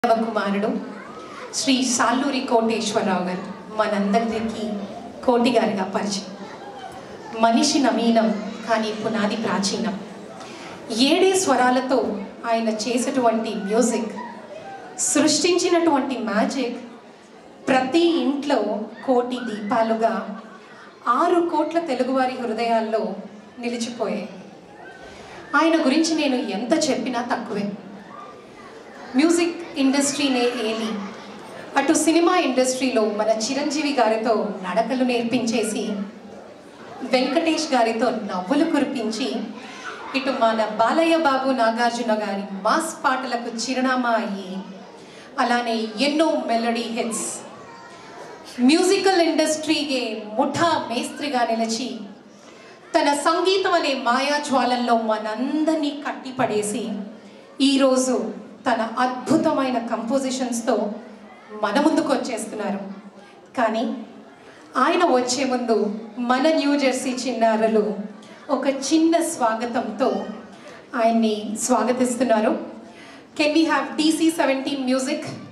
రెండవ కుమారుడు శ్రీ సాల్లూరి కోటేశ్వరరావు గారు మనందరికీ కోటి గారిగా పరిచయం మనిషి నవీనం కానీ పునాది ప్రాచీనం ఏడే స్వరాలతో ఆయన చేసేటువంటి మ్యూజిక్ సృష్టించినటువంటి మ్యాజిక్ ప్రతి ఇంట్లో కోటి దీపాలుగా ఆరు కోట్ల తెలుగువారి హృదయాల్లో నిలిచిపోయాయి ఆయన గురించి నేను ఎంత చెప్పినా తక్కువే మ్యూజిక్ ఇండస్ట్రీనే ఏలి అటు సినిమా ఇండస్ట్రీలో మన చిరంజీవి గారితో నడకలు నేర్పించేసి వెంకటేష్ గారితో నవ్వులు కురిపించి ఇటు మన బాలయ్య బాబు నాగార్జున గారి మాస్ పాటలకు చిరునామా అయ్యి అలానే ఎన్నో మెలడీ హిట్స్ మ్యూజికల్ ఇండస్ట్రీకి ముఠా మేస్త్రిగా నిలిచి తన సంగీతం అనే మాయాజ్వాలంలో మనందరినీ కట్టిపడేసి ఈరోజు తన అద్భుతమైన కంపోజిషన్స్తో మన ముందుకు వచ్చేస్తున్నారు కానీ ఆయన వచ్చే ముందు మన న్యూ జెర్సీ చిన్నారులు ఒక చిన్న స్వాగతంతో ఆయన్ని స్వాగతిస్తున్నారు can we have TC seventeen music